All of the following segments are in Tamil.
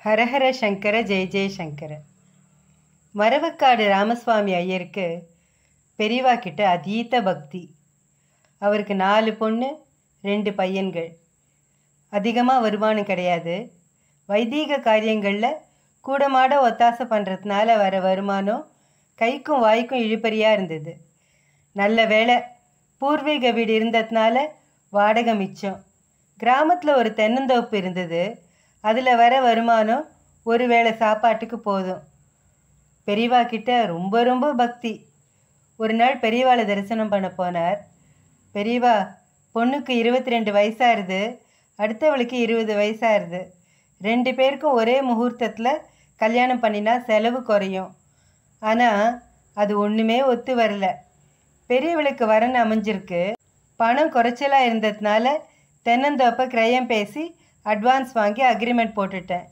ஹரஹர சங்கர ஜெய ஜெய சங்கர மரவக்காடு ராமசுவாமி ஐயருக்கு பெரியவா கிட்ட அதீத பக்தி அவருக்கு நாலு பொண்ணு ரெண்டு பையன்கள் அதிகமாக வருமானம் கிடையாது வைதீக காரியங்களில் கூடமாட ஒத்தாசை பண்ணுறதுனால வர வருமானம் கைக்கும் வாய்க்கும் இழுபறியாக இருந்தது நல்ல வேலை பூர்வீக வீடு இருந்ததுனால வாடகை மிச்சம் கிராமத்தில் ஒரு தென்னந்தோப்பு இருந்தது அதில் வர வருமானம் ஒரு வேளை சாப்பாட்டுக்கு போதும் பெரியவா கிட்ட ரொம்ப ரொம்ப பக்தி ஒரு நாள் பெரியவாளை தரிசனம் பண்ண போனார் பெரியவா பொண்ணுக்கு இருபத்தி ரெண்டு வயசாயிருது அடுத்தவளுக்கு இருபது வயசாயிருது ரெண்டு பேருக்கும் ஒரே முகூர்த்தத்தில் கல்யாணம் பண்ணினா செலவு குறையும் ஆனால் அது ஒன்றுமே ஒத்து வரல பெரியவளுக்கு வரன் அமைஞ்சிருக்கு பணம் குறைச்சலாக இருந்ததுனால தென்னந்தோப்பை கிரயம் பேசி அட்வான்ஸ் வாங்கி அக்ரிமெண்ட் போட்டுட்டேன்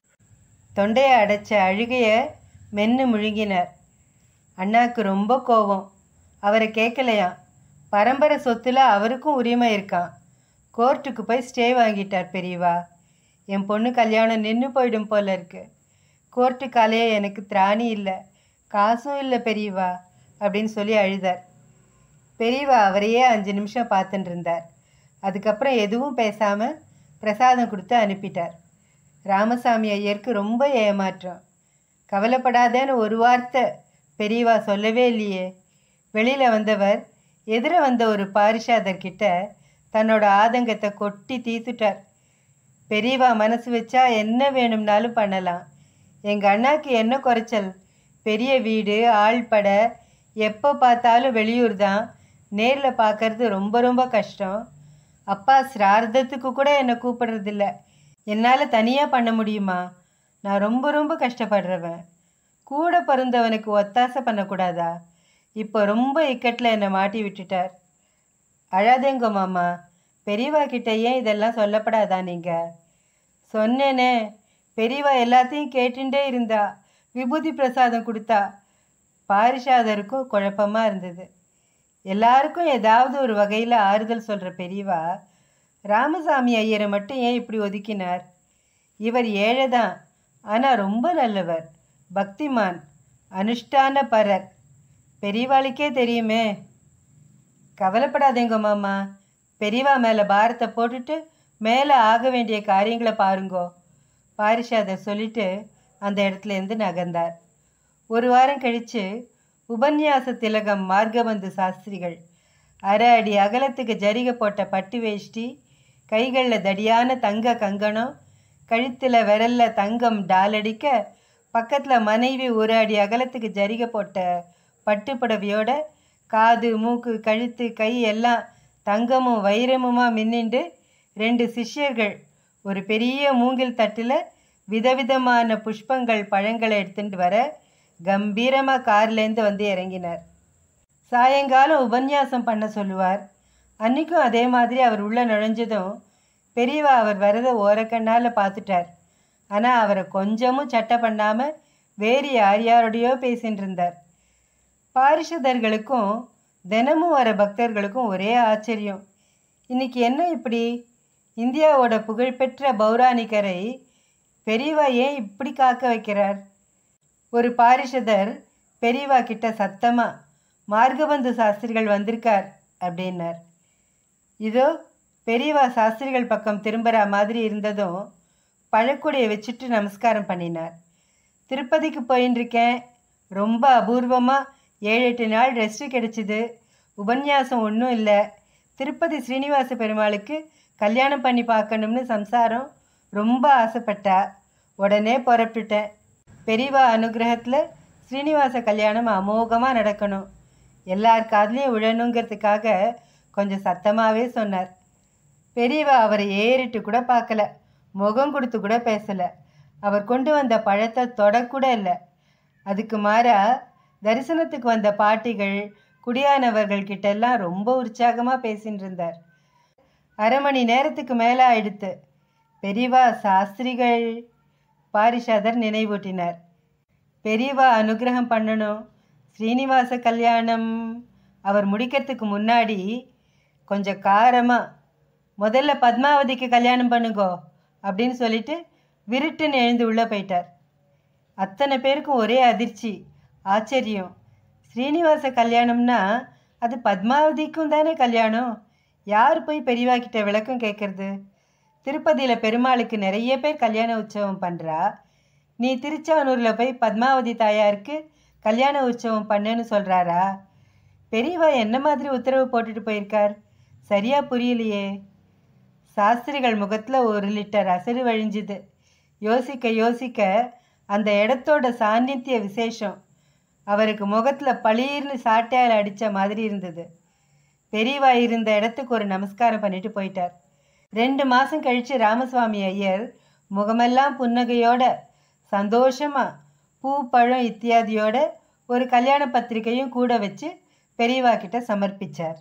தொண்டையை அடைச்ச அழுகையை மென்று முழுங்கினார் அண்ணாக்கு ரொம்ப கோபம் அவரை கேட்கலையாம் பரம்பரை சொத்துல அவருக்கும் உரிமை இருக்கான் கோர்ட்டுக்கு போய் ஸ்டே வாங்கிட்டார் பெரியவா என் பொண்ணு கல்யாணம் நின்று போயிடும் போல இருக்கு கோர்ட்டு காலையே எனக்கு திராணி இல்லை காசும் இல்லை பெரியவா அப்படின்னு சொல்லி அழுதார் பெரியவா அவரையே அஞ்சு நிமிஷம் பார்த்துட்டு இருந்தார் அதுக்கப்புறம் எதுவும் பேசாமல் பிரசாதம் கொடுத்து அனுப்பிட்டார் ராமசாமி ஐயருக்கு ரொம்ப ஏமாற்றம் கவலைப்படாதேன்னு ஒரு வார்த்தை பெரியவா சொல்லவே இல்லையே வெளியில் வந்தவர் எதிர வந்த ஒரு பாரிஷாதர்கிட்ட தன்னோட ஆதங்கத்தை கொட்டி தீத்துட்டார் பெரியவா மனசு வச்சா என்ன வேணும்னாலும் பண்ணலாம் எங்கள் அண்ணாக்கு என்ன குறைச்சல் பெரிய வீடு ஆள்பட எப்போ பார்த்தாலும் வெளியூர் தான் நேரில் பார்க்கறது ரொம்ப ரொம்ப கஷ்டம் அப்பா சிரார்த்தத்துக்கு கூட என்னை கூப்பிடுறதில்ல என்னால் தனியாக பண்ண முடியுமா நான் ரொம்ப ரொம்ப கஷ்டப்படுறவன் கூட பிறந்தவனுக்கு ஒத்தாசை பண்ணக்கூடாதா இப்போ ரொம்ப இக்கட்டில் என்னை மாட்டி விட்டுட்டார் அழாதேங்க மாமா பெரியவா கிட்ட ஏன் இதெல்லாம் சொல்லப்படாதா நீங்கள் சொன்னேனே பெரியவா எல்லாத்தையும் கேட்டுட்டே இருந்தா விபூதி பிரசாதம் கொடுத்தா பாரிஷாதருக்கும் குழப்பமா இருந்தது எல்லாருக்கும் ஏதாவது ஒரு வகையில் ஆறுதல் சொல்கிற பெரியவா ராமசாமி ஐயரை மட்டும் ஏன் இப்படி ஒதுக்கினார் இவர் ஏழை தான் ஆனால் ரொம்ப நல்லவர் பக்திமான் அனுஷ்டான பரர் பெரியவாளுக்கே தெரியுமே கவலைப்படாதீங்க மாமா பெரியவா மேலே பாரத்தை போட்டுட்டு மேலே ஆக வேண்டிய காரியங்களை பாருங்கோ பாரிஷாதர் சொல்லிட்டு அந்த இடத்துல இருந்து நகர்ந்தார் ஒரு வாரம் கழித்து உபன்யாச திலகம் மார்கபந்து சாஸ்திரிகள் அரை அடி அகலத்துக்கு ஜரிகை போட்ட பட்டு வேஷ்டி கைகளில் தடியான தங்க கங்கணம் கழுத்தில் விரல்ல தங்கம் டாலடிக்க பக்கத்தில் மனைவி ஒரு அடி அகலத்துக்கு ஜரிகை போட்ட பட்டு புடவையோட காது மூக்கு கழுத்து கை எல்லாம் தங்கமும் வைரமுமா மின்னிண்டு ரெண்டு சிஷ்யர்கள் ஒரு பெரிய மூங்கில் தட்டில் விதவிதமான புஷ்பங்கள் பழங்களை எடுத்துட்டு வர கம்பீரமாக கார்லேருந்து வந்து இறங்கினார் சாயங்காலம் உபன்யாசம் பண்ண சொல்லுவார் அன்றைக்கும் அதே மாதிரி அவர் உள்ளே நுழைஞ்சதும் பெரியவா அவர் வரதை ஓரக்கண்ணால் பார்த்துட்டார் ஆனால் அவரை கொஞ்சமும் சட்டை பண்ணாமல் வேறு யார் யாரோடையோ பேசின்னு இருந்தார் பாரிஷதர்களுக்கும் தினமும் வர பக்தர்களுக்கும் ஒரே ஆச்சரியம் இன்னைக்கு என்ன இப்படி இந்தியாவோட புகழ்பெற்ற பௌராணிகரை பெரியவா ஏன் இப்படி காக்க வைக்கிறார் ஒரு பாரிஷதர் பெரியவா கிட்ட சத்தமா மார்கபந்து சாஸ்திரிகள் வந்திருக்கார் அப்படின்னார் இதோ பெரியவா சாஸ்திரிகள் பக்கம் திரும்புகிற மாதிரி இருந்ததும் பழக்குடியை வச்சுட்டு நமஸ்காரம் பண்ணினார் திருப்பதிக்கு போயின்னு இருக்கேன் ரொம்ப அபூர்வமாக ஏழு எட்டு நாள் ரெஸ்ட்டு கிடைச்சிது உபன்யாசம் ஒன்றும் இல்லை திருப்பதி ஸ்ரீனிவாச பெருமாளுக்கு கல்யாணம் பண்ணி பார்க்கணும்னு சம்சாரம் ரொம்ப ஆசைப்பட்டா உடனே புறப்பட்டுட்டேன் பெரியவா அனுகிரகத்தில் ஸ்ரீனிவாச கல்யாணம் அமோகமாக நடக்கணும் எல்லார் காதுலேயும் விழணுங்கிறதுக்காக கொஞ்சம் சத்தமாகவே சொன்னார் பெரியவா அவரை ஏறிட்டு கூட பார்க்கல முகம் கொடுத்து கூட பேசலை அவர் கொண்டு வந்த பழத்தை தொடக்கூட இல்லை அதுக்கு மாறா தரிசனத்துக்கு வந்த பாட்டிகள் குடியானவர்கள் கிட்டெல்லாம் ரொம்ப உற்சாகமாக பேசின்னு இருந்தார் அரை மணி நேரத்துக்கு மேலே ஆயிடுத்து பெரியவா சாஸ்திரிகள் பாரிஷாதர் நினைவூட்டினார் பெரியவா அனுகிரகம் பண்ணணும் ஸ்ரீனிவாச கல்யாணம் அவர் முடிக்கிறதுக்கு முன்னாடி கொஞ்சம் காரமாக முதல்ல பத்மாவதிக்கு கல்யாணம் பண்ணுங்கோ அப்படின்னு சொல்லிட்டு விருட்டுன்னு எழுந்து உள்ளே போயிட்டார் அத்தனை பேருக்கும் ஒரே அதிர்ச்சி ஆச்சரியம் ஸ்ரீனிவாச கல்யாணம்னா அது பத்மாவதிக்கும் தானே கல்யாணம் யார் போய் பெரியவா கிட்ட விளக்கம் கேட்கறது திருப்பதியில் பெருமாளுக்கு நிறைய பேர் கல்யாண உற்சவம் பண்ணுறா நீ திருச்சானூரில் போய் பத்மாவதி தாயாருக்கு கல்யாண உற்சவம் பண்ணுன்னு சொல்கிறாரா பெரியவா என்ன மாதிரி உத்தரவு போட்டுட்டு போயிருக்கார் சரியா புரியலையே சாஸ்திரிகள் முகத்தில் ஒரு லிட்டர் அசடு வழிஞ்சுது யோசிக்க யோசிக்க அந்த இடத்தோட சாநித்திய விசேஷம் அவருக்கு முகத்தில் பளீர்னு சாட்டையால் அடித்த மாதிரி இருந்தது பெரியவா இருந்த இடத்துக்கு ஒரு நமஸ்காரம் பண்ணிட்டு போயிட்டார் ரெண்டு மாதம் கழித்து ராமசுவாமி ஐயர் முகமெல்லாம் புன்னகையோட சந்தோஷமா பூ பழம் இத்தியாதியோட ஒரு கல்யாண பத்திரிக்கையும் கூட வச்சு பெரியவா கிட்ட சமர்ப்பிச்சார்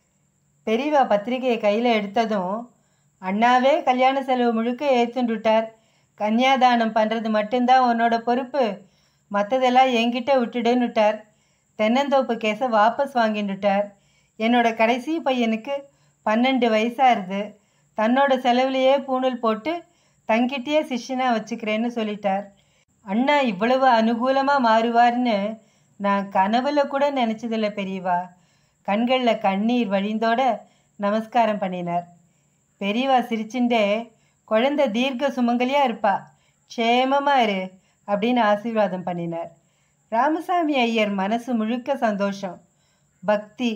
பெரியவா பத்திரிகையை கையில் எடுத்ததும் அண்ணாவே கல்யாண செலவு முழுக்க ஏற்றுண்டுட்டார் கன்னியாதானம் பண்ணுறது மட்டும்தான் உன்னோட பொறுப்பு மற்றதெல்லாம் என்கிட்ட விட்டுடுன்னுட்டார் தென்னந்தோப்பு கேஸை வாபஸ் வாங்கிட்டுட்டார் என்னோட கடைசி பையனுக்கு பன்னெண்டு வயசாகுது தன்னோட செலவுலையே பூணூல் போட்டு தங்கிட்டே சிஷ்யனாக வச்சுக்கிறேன்னு சொல்லிட்டார் அண்ணா இவ்வளவு அனுகூலமாக மாறுவார்னு நான் கனவுல கூட நினச்சதில்ல பெரியவா கண்களில் கண்ணீர் வழிந்தோட நமஸ்காரம் பண்ணினார் பெரியவா சிரிச்சுண்டே குழந்தை தீர்க்க சுமங்கலியா இருப்பா க்ஷேமமா இரு அப்படின்னு ஆசீர்வாதம் பண்ணினார் ராமசாமி ஐயர் மனசு முழுக்க சந்தோஷம் பக்தி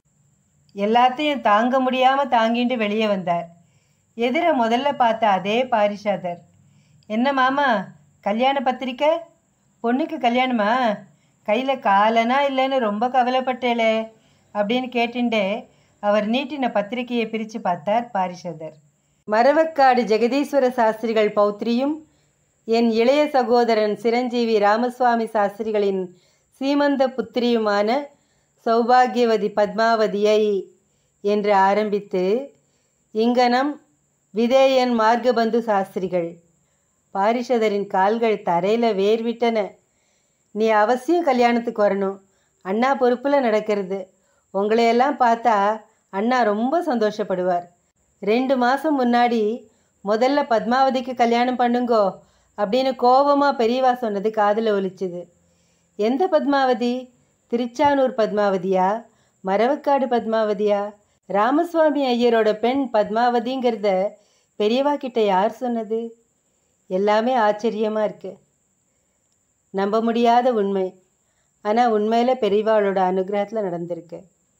எல்லாத்தையும் தாங்க முடியாம தாங்கிட்டு வெளியே வந்தார் எதிர முதல்ல பார்த்த அதே பாரிஷாதர் என்ன மாமா கல்யாண பத்திரிக்கை பொண்ணுக்கு கல்யாணமா கையில் காலனா இல்லைன்னு ரொம்ப கவலைப்பட்டேளே அப்படின்னு கேட்டுண்டே அவர் நீட்டின பத்திரிகையை பிரித்து பார்த்தார் பாரிஷதர் மரவக்காடு ஜெகதீஸ்வர சாஸ்திரிகள் பௌத்ரியும் என் இளைய சகோதரன் சிரஞ்சீவி ராமசுவாமி சாஸ்திரிகளின் சீமந்த புத்திரியுமான சௌபாகியவதி பத்மாவதியை என்று ஆரம்பித்து இங்கனம் விதேயன் மார்கபந்து சாஸ்திரிகள் பாரிஷதரின் கால்கள் தரையில் வேர்விட்டன நீ அவசியம் கல்யாணத்துக்கு வரணும் அண்ணா பொறுப்பில் நடக்கிறது உங்களையெல்லாம் பார்த்தா அண்ணா ரொம்ப சந்தோஷப்படுவார் ரெண்டு மாதம் முன்னாடி முதல்ல பத்மாவதிக்கு கல்யாணம் பண்ணுங்கோ அப்படின்னு கோபமாக பெரியவா சொன்னது காதில் ஒலிச்சுது எந்த பத்மாவதி திருச்சானூர் பத்மாவதியா மரவக்காடு பத்மாவதியா ராமசுவாமி ஐயரோட பெண் பத்மாவதிங்கிறத பெரியவா கிட்ட யார் சொன்னது எல்லாமே ஆச்சரியமாக இருக்கு நம்ப முடியாத உண்மை ஆனால் உண்மையில் பெரியவாளோட அனுகிரகத்தில் நடந்திருக்கு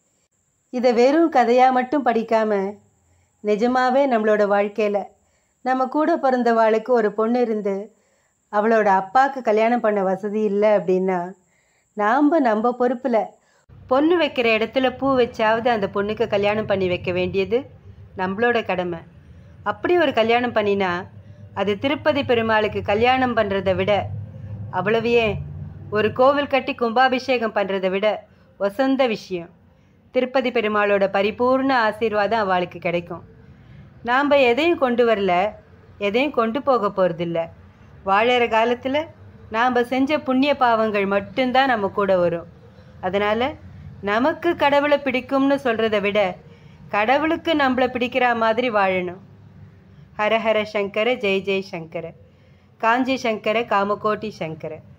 இதை வெறும் கதையாக மட்டும் படிக்காமல் நிஜமாவே நம்மளோட வாழ்க்கையில் நம்ம கூட பிறந்தவாளுக்கு ஒரு பொண்ணு இருந்து அவளோட அப்பாவுக்கு கல்யாணம் பண்ண வசதி இல்லை அப்படின்னா நாம் நம்ம பொறுப்பில் பொண்ணு வைக்கிற இடத்துல பூ வச்சாவது அந்த பொண்ணுக்கு கல்யாணம் பண்ணி வைக்க வேண்டியது நம்மளோட கடமை அப்படி ஒரு கல்யாணம் பண்ணினா அது திருப்பதி பெருமாளுக்கு கல்யாணம் பண்ணுறதை விட அவ்வளவு ஏன் ஒரு கோவில் கட்டி கும்பாபிஷேகம் பண்ணுறதை விட வசந்த விஷயம் திருப்பதி பெருமாளோட பரிபூர்ண ஆசீர்வாதம் அவளுக்கு கிடைக்கும் நாம் எதையும் கொண்டு வரல எதையும் கொண்டு போக போகிறதில்ல வாழற காலத்தில் நாம் செஞ்ச புண்ணிய பாவங்கள் மட்டும்தான் நம்ம கூட வரும் அதனால் நமக்கு கடவுளை பிடிக்கும்னு சொல்கிறத விட கடவுளுக்கு நம்மளை பிடிக்கிற மாதிரி வாழணும் ஹர ஹர சங்கர ஜெய் ஜெய் சங்கர காஞ்சி சங்கர காமகோட்டி சங்கர